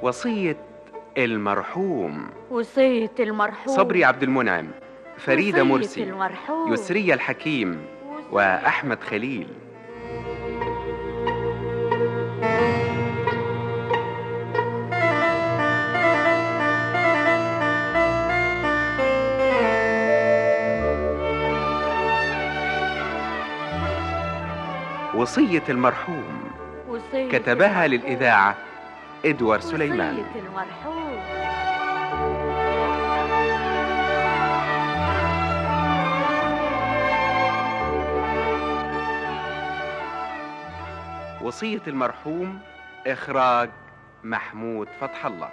وصية المرحوم وصية المرحوم صبري عبد المنعم فريدة وصية مرسي المرحوم يسرية الحكيم وأحمد خليل وصية المرحوم وصية كتبها المرحوم. للإذاعة إدوار سليمان وصية المرحوم وصية المرحوم إخراج محمود فتح الله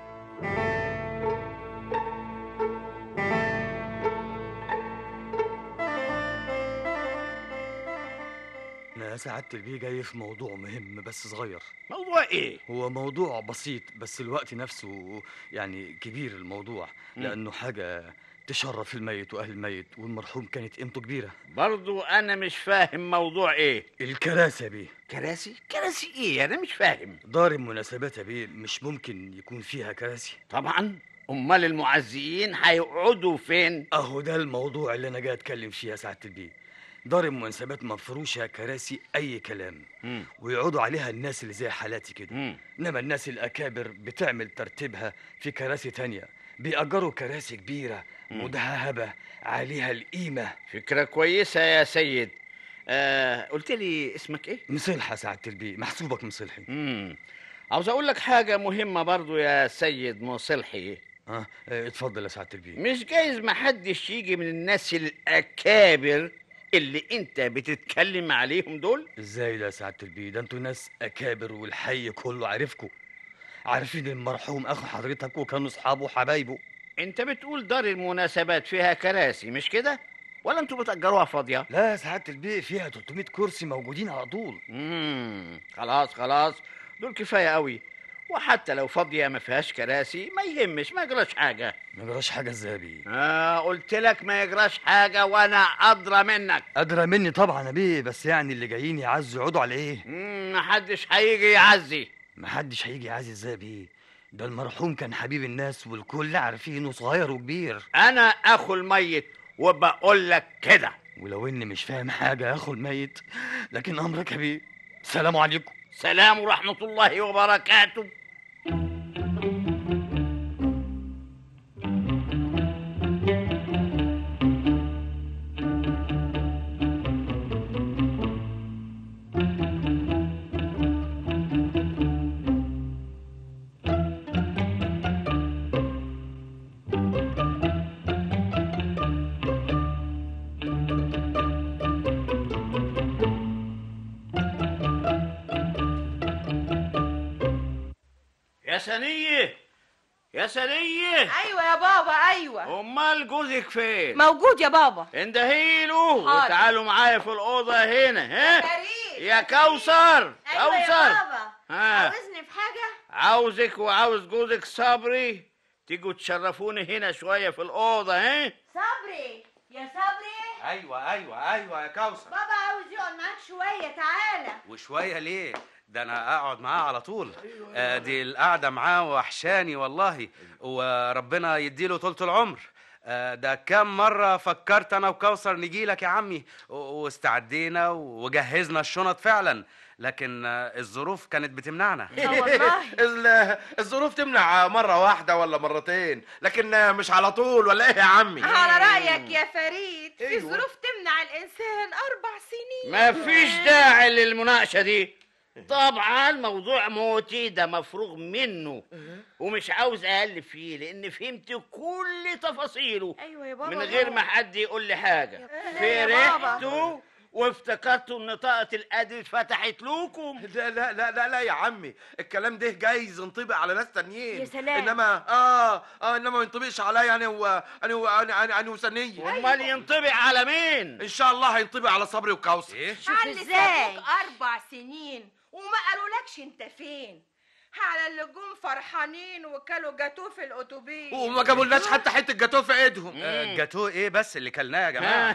أنا سعادة البيه جاي في موضوع مهم بس صغير موضوع ايه هو موضوع بسيط بس الوقت نفسه يعني كبير الموضوع مم. لأنه حاجة تشرف الميت وأهل الميت والمرحوم كانت قيمته كبيرة برضو انا مش فاهم موضوع ايه الكراسي يا بيه كراسي كراسي ايه انا مش فاهم دار المناسبات يا بيه مش ممكن يكون فيها كراسي طبعا امال المعزيين هيقعدوا فين أهو ده الموضوع اللي أنا جاي أتكلم فيه يا سعادة البيه دار المناسبات مفروشة كراسي أي كلام مم. ويقعدوا عليها الناس اللي زي حالاتي كده مم. انما الناس الاكابر بتعمل ترتيبها في كراسي تانية بيأجروا كراسي كبيرة مم. مدهبة عليها القيمة فكرة كويسة يا سيد آه قلت لي اسمك ايه مصلحة سعادة البيه محسوبك مصلحي مم. عاوز اقول لك حاجة مهمة برضو يا سيد مصلحي اه اه، اتفضل يا سعادة البيه مش جايز محدش يجي من الناس الاكابر اللي انت بتتكلم عليهم دول ازاي ده يا سعادة البيه ده انتوا ناس اكابر والحي كله عارفكوا عارفين المرحوم اخو حضرتك وكانوا اصحابه وحبايبه انت بتقول دار المناسبات فيها كراسي مش كده ولا انتوا بتأجروها فاضية لا يا سعادة البيه فيها 300 كرسي موجودين على طول امم خلاص خلاص دول كفاية قوي وحتى لو فاضية ما فيهاش كراسي ما يهمش ما يجراش حاجة ما جراش حاجة ازاي يا بيه آه قلت لك ما يجراش حاجة وانا ادرى منك أدرى مني طبعا يا بيه بس يعني اللي جايين يعزوا يقعدوا على ايه مم، محدش هيجي يعزي محدش هيجي يعزي ازاي بيه ده المرحوم كان حبيب الناس والكل عارفينه صغير وكبير انا اخو الميت وبقول لك كده ولو اني مش فاهم حاجه يا اخو الميت لكن امرك يا بيه سلام عليكم سلام ورحمة الله وبركاته يا سنية يا سنية ايوه يا بابا ايوه امال جوزك فين موجود يا بابا اندهيله حاضر. وتعالوا معايا في الأوضة هنا ها فريد يا كوثر ايوه يا كوثر بابا ها عاوزني في حاجه عاوزك وعاوز جوزك صبري تيجوا تشرفوني هنا شوية في الأوضة ها صبري يا صبري أيوة أيوة أيوة يا كوثر بابا عاوز يقعد معاك شويه تعالى وشوية ليه؟ ده أنا أقعد معاه على طول آه دي القعدة معاه وحشاني والله وربنا يديله طولة العمر آه ده كم مرة فكرت أنا وكوثر نجي لك يا عمي و- واستعدينا وجهزنا الشنط فعلا لكن آه الظروف كانت بتمنعنا اه والله ال- الظروف تمنع مرة واحدة ولا مرتين لكن مش على طول ولا ايه يا عمي على رايك يا فريد في أيوة. ظروف تمنع الانسان اربع سنين ما فيش داعي للمناقشة دي طبعا موضوع موتي ده مفروغ منه ومش عاوز اقلب فيه لان فهمت كل تفاصيله ايوه يا بابا من غير ما حد يقول لي حاجه يا بابا. فرحتوا وافتكرتوا ان طاقه القدر اتفتحت لكم لا لا لا لا لا يا عمي الكلام ده جايز ينطبق على ناس تانيين يا سلام. انما اه اه انما ما ينطبقش عليا انا و انا و انا انا, أنا وسنيه امال ينطبق على مين ان شاء الله هينطبق على صبري وكوثر إيه؟ شوف على ازاي سابوك اربع سنين وما قالولكش انت فين على اللي جم فرحانين وكلوا جاتوه في الاتوبيس وما جابولناش حتى حته جاتوه في ايدهم آه جاتوه إيه بس اللي كلناه يا جماعة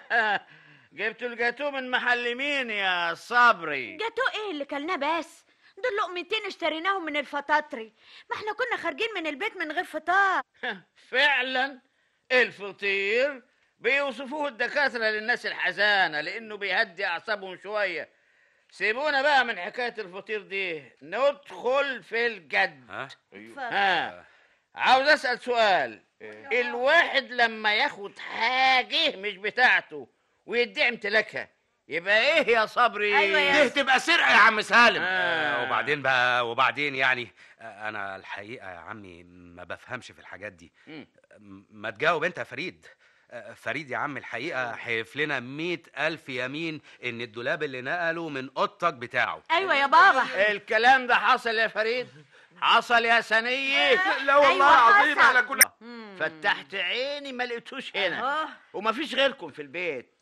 جبتوا الجاتوه من محل مين يا صبري جاتوه ايه اللي كلناه بس دول لقمتين اشتريناهم من الفطاطري ما احنا كنا خارجين من البيت من غير فطار فعلا الفطير بيوصفوه الدكاترة للناس الحزانة لأنه بيهدي أعصابهم شوية سيبونا بقى من حكاية الفطير دي ندخل في الجد ها ها عاوز أسأل سؤال الواحد لما ياخد حاجة مش بتاعته ويدعي امتلاكها يبقى ايه يا صبري أيوة يا دي تبقى سرقه يا عم سالم آه وبعدين بقى وبعدين يعني آه، انا الحقيقه يا عمي ما بفهمش في الحاجات دي مم. م- ما تجاوب انت يا فريد آه، فريد يا عم الحقيقه حيف لنا مئة ألف يمين إن الدولاب اللي نقله من أوضتك بتاعه ايوه يا بابا الكلام ده حصل يا فريد حصل يا سنية لا والله أيوة العظيم حصل. احنا كنا فتحت عيني ما لقيتوش هنا اه ومفيش غيركم في البيت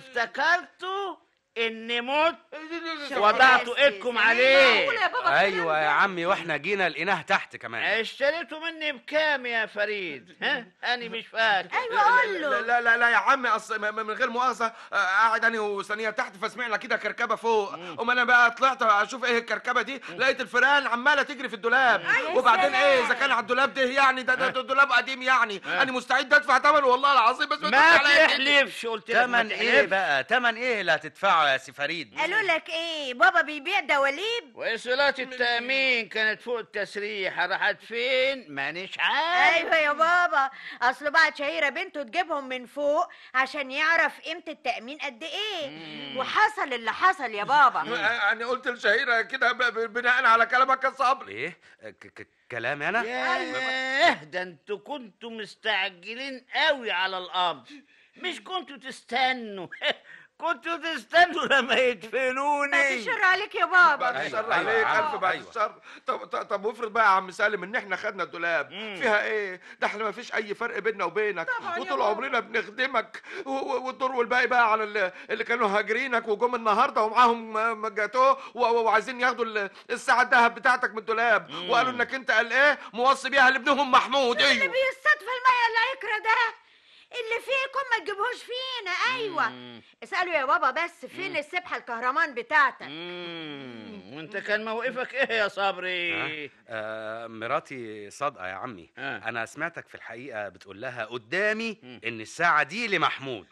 افتكرتوا اني مت شوف وضعتوا بس ايدكم سليم. عليه معقولة يا بابا أيوة يا عمي وإحنا جينا لقيناه تحت كمان اشتريتوا مني بكام يا فريد ها انا مش فاكر ايوه قول لا له لا لا, لا يا عم اصل م- م- من غير مؤاخذه آه، قاعد انا وثانيه تحت فسمعنا كده كركبه فوق اما انا بقى طلعت اشوف ايه الكركبه دي لقيت الفيران عماله تجري في الدولاب يا وبعدين سلام. ايه اذا كان على الدولاب ده يعني ده ده, ده دولاب قديم يعني انا مستعد ادفع ثمنه والله العظيم بس ما تدوس عليا كده. تحلفش قلت لك ما تمن إيه تحلفش. بقى تمن إيه اللي هتدفعه يا سي فريد قالوا لك ايه بابا بيبيع دواليب وإيصالات التأمين كانت فوق التسريحة راحت فين؟ مانيش عارف ايوه يا بابا اصل بعد شهيره بنته تجيبهم من فوق عشان يعرف قيمه التامين قد ايه وحصل اللي حصل يا بابا انا قلت لشهيره كده ب- ب- بناء على كلامك يا صبري إيه ك- ك- كلامي أنا ياه ده انتوا كنتوا مستعجلين قوي على القبض مش كنتوا تستنوا كنتوا تستنوا لما بعد يدفنوني الشر عليك يا بابا بعد أيوة، الشر أيوة، عليك أيوة، الف بعد أيوة. الشر طب طب, طب وافرض بقى يا عم سالم ان احنا خدنا الدولاب مم. فيها ايه ده احنا ما فيش اي فرق بيننا وبينك طبعاً يا وطول بابا. عمرنا بنخدمك و- و- والدور والباقي بقى على اللي, اللي كانوا هاجرينك وجم النهارده ومعاهم م- م- جاتوه و- و- وعايزين ياخدوا ال- الساعه الذهب بتاعتك من الدولاب وقالوا انك انت قال ايه موصي بيها لابنهم محمود اللي ايوه بيصطاد في الميه العكره ده اللي فيكم ما تجيبهوش فينا ايوه اسالوا يا بابا بس فين السبحه الكهرمان بتاعتك مم. وانت كان موقفك ايه يا صبري؟ ها؟ آه مراتي صادقة يا عمي آه. أنا سمعتك في الحقيقة بتقول لها قدامي مم. إن الساعة دي لمحمود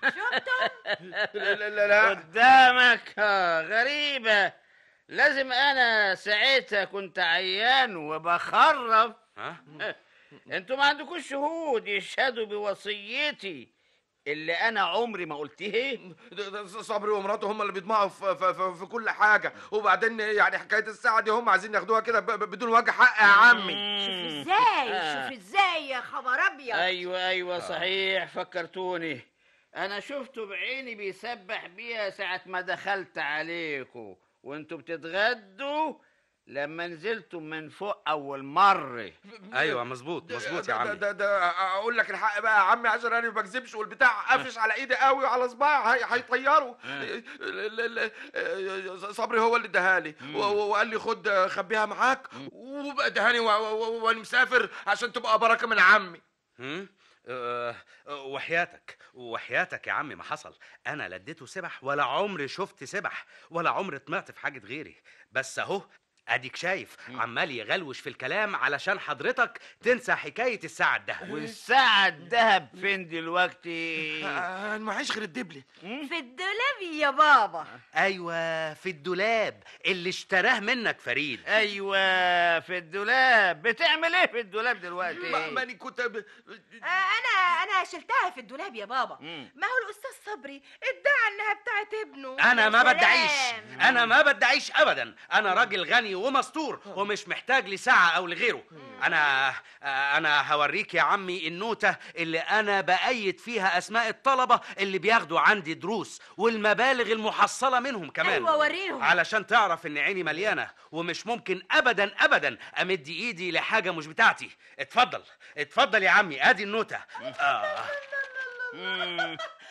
لا لا لا, لا. قدامك آه، غريبة لازم انا ساعتها كنت عيان وبخرف ها انتوا ما عندكوش شهود يشهدوا بوصيتي اللي انا عمري ما قلتيه ده- ده صبري ومراته هم اللي بيطمعوا في, في, في, في كل حاجه وبعدين يعني حكايه الساعه دي هم عايزين ياخدوها كده ب- ب- بدون وجه حق يا عمي شوف مم. ازاي آه. شوف ازاي يا خبر ابيض ايوه ايوه صحيح فكرتوني انا شفته بعيني بيسبح بيها ساعة ما دخلت عليكم وانتوا بتتغدوا لما نزلتوا من فوق اول مرة أيوة مظبوط مظبوط يا ده- عمي ده, ده اقول لك الحق بقى يا عمي عشان انا ما بكذبش والبتاع قافش على ايدي قوي وعلى صباعي هي- هيطيروا ال- ال- ال- صبري هو اللي اداهالي و- و- وقال لي خد خبيها معاك وبقى اداهاني و- و- وانا مسافر عشان تبقى بركه من عمي هم؟ آه، آه، وحياتك وحياتك يا عمي ما حصل انا لا اديته سبح ولا عمري شفت سبح ولا عمري طمعت في حاجه غيري بس اهو اديك شايف عمال يغلوش في الكلام علشان حضرتك تنسى حكايه الساعه الدهب والساعة الدهب فين دلوقتي انا معيش غير الدبله في الدولاب يا بابا ايوه في الدولاب اللي اشتراه منك فريد ايوه في الدولاب بتعمل ايه في الدولاب دلوقتي ما- ماني كنت ب... آه، انا انا شلتها في الدولاب يا بابا مم. ما هو الاستاذ صبري ادعى انها بتاعت ابنه انا يا ما سلام. بدعيش انا ما بدعيش ابدا انا راجل غني ومستور ومش محتاج لساعه او لغيره انا انا هوريك يا عمي النوته اللي انا بايد فيها اسماء الطلبه اللي بياخدوا عندي دروس والمبالغ المحصله منهم كمان ايوه وريهم علشان تعرف ان عيني مليانه ومش ممكن ابدا ابدا امد ايدي لحاجه مش بتاعتي اتفضل اتفضل يا عمي ادي النوته آه. مم.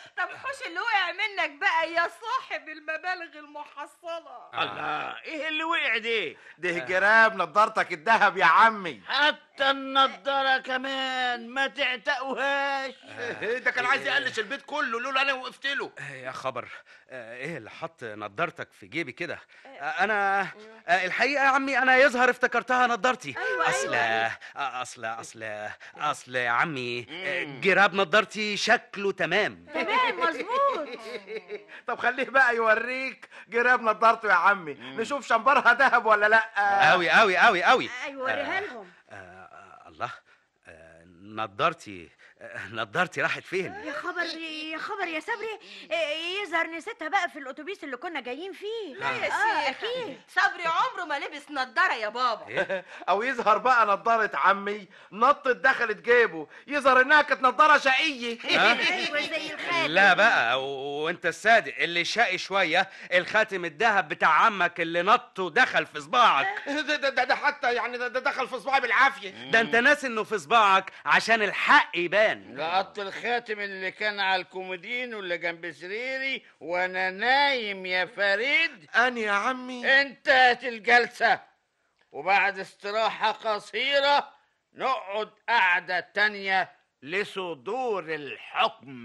طب حوش اللي وقع منك بقى يا صاحب المبالغ المحصلة الله ايه اللي وقع دي ده جراب نضارتك الذهب يا عمي حتى النضاره كمان ما تعتقوهاش ده كان عايز يقلش البيت كله لولا انا وقفت له يا خبر آه، ايه اللي حط نضارتك في جيبي كده آه، انا آه، الحقيقه يا عمي انا يظهر افتكرتها نضارتي اصل آه، اصل اصل اصل يا عمي آه، جراب نضارتي شكله تمام تمام مظبوط طب خليه بقى يوريك جراب نضارته يا عمي نشوف شمبرها ذهب ولا لا قوي قوي قوي قوي ايوه وريها لهم آه، آه، الله آه، نضارتي آه، نضارتي راحت فين يا خبر يا خبر يا صبري إيه، يظهر نسيتها بقى في الاتوبيس اللي كنا جايين فيه لا يا آه، شيخ اكيد صبري عمره ما لبس نضارة يا بابا او يظهر بقى نضاره عمي نطت دخلت جيبه يظهر انها كانت نضاره شقيه ايوه زي الخاتم لا بقى و- وانت الصادق اللي شقي شويه الخاتم الذهب بتاع عمك اللي نط ودخل في صباعك ده, ده, ده, ده حتى يعني ده, ده دخل في صباعي بالعافيه ده انت ناسي انه في صباعك عشان الحق يبان لقطت الخاتم اللي كان على الكومودين واللي جنب سريري وانا نايم يا فريد انا يا عمي انتهت الجلسة وبعد استراحة قصيرة نقعد قعدة تانية لصدور الحكم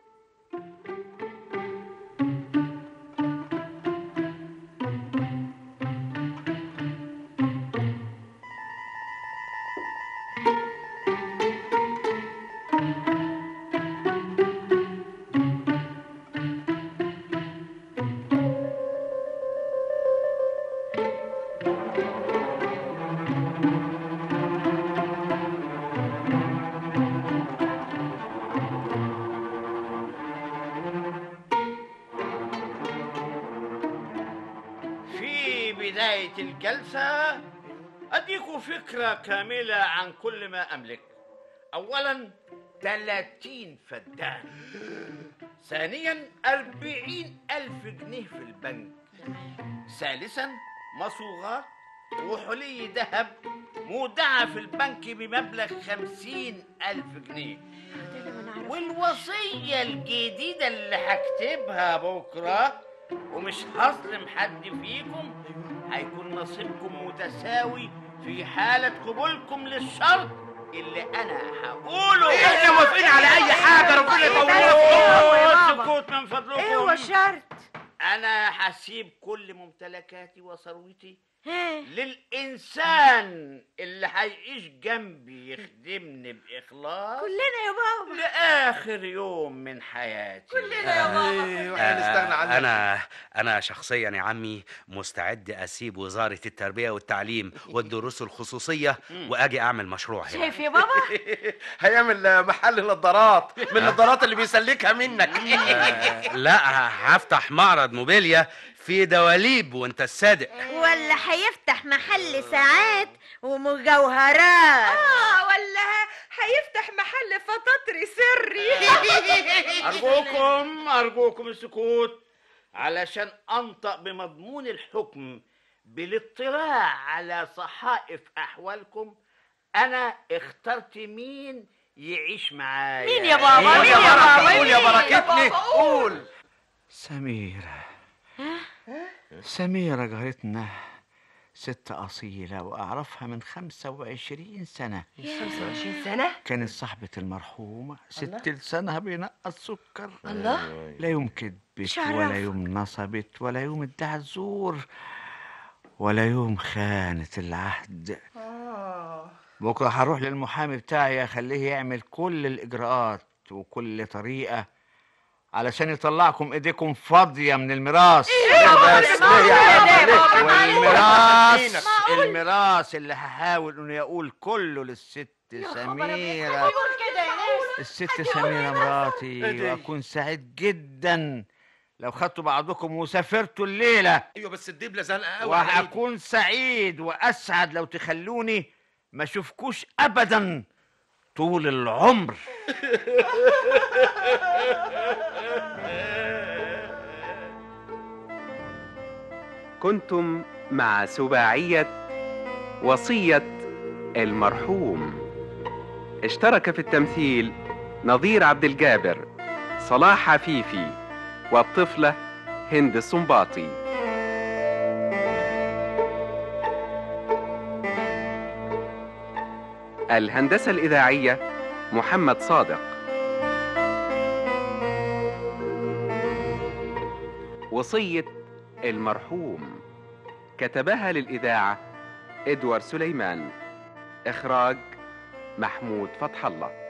في بداية الجلسة أديكم فكرة كاملة عن كل ما أملك أولا 30 فدان ثانيا أربعين ألف جنيه في البنك ثالثا مصوغات وحلي ذهب مودعة في البنك بمبلغ خمسين ألف جنيه والوصية الجديدة اللي هكتبها بكرة ومش هظلم حد فيكم هيكون نصيبكم متساوي في حالة قبولكم للشرط اللي أنا هقوله احنا موافقين على اي حاجه ربنا يطول أوه، السكوت من فضلكم ايه هو الشرط أنا هسيب كل ممتلكاتي وثروتي ها للإنسان اللي هيعيش جنبي يخدمني بإخلاص كلنا يا بابا لآخر يوم من حياتي كلنا يا بابا ايوه نستغنى عنها انا انا شخصيا يا عمي مستعد اسيب وزاره التربيه والتعليم والدروس الخصوصيه واجي اعمل مشروع هنا شايف يا بابا هيعمل محل نظارات من النظارات اللي بيسلكها منك آه، لا هفتح معرض موبيليا في دواليب وانت الصادق ولا هيفتح محل ساعات ومجوهرات اه ولا هيفتح محل فطاطري سري أرجوكم أرجوكم السكوت علشان أنطق بمضمون الحكم بالاطلاع على صحائف أحوالكم أنا اخترت مين يعيش معايا مين يا بابا قول مين يا يا بركه بابا قول يا مين يا بركتني بابا؟ قول سميرة سميرة جارتنا ست أصيلة وأعرفها من خمسة وعشرين سنة 25 سنة كانت صاحبة المرحومة ست لسانها بينقص سكر الله لا يوم كدبت شرف. ولا يوم نصبت ولا يوم ادعت زور ولا يوم خانت العهد بكرة هروح للمحامي بتاعي أخليه يعمل كل الإجراءات وكل طريقة علشان يطلعكم ايديكم فاضية من الميراث بس ليه يا عم ليه؟ والميراث الميراث اللي هحاول انه يقول كله للست سميرة يقول كده يا ناس الست سميرة مراتي واكون سعيد جدا لو خدتوا بعضكم وسافرتوا الليلة ايوه بس الدبله زنقه قوي وهكون سعيد واسعد لو تخلوني ما اشوفكوش ابدا طول العمر كنتم مع سباعية وصية المرحوم اشترك في التمثيل نظير عبد الجابر صلاح عفيفي والطفلة هند السنباطي الهندسة الإذاعية محمد صادق وصية المرحوم كتبها للإذاعة إدوار سليمان إخراج محمود فتح الله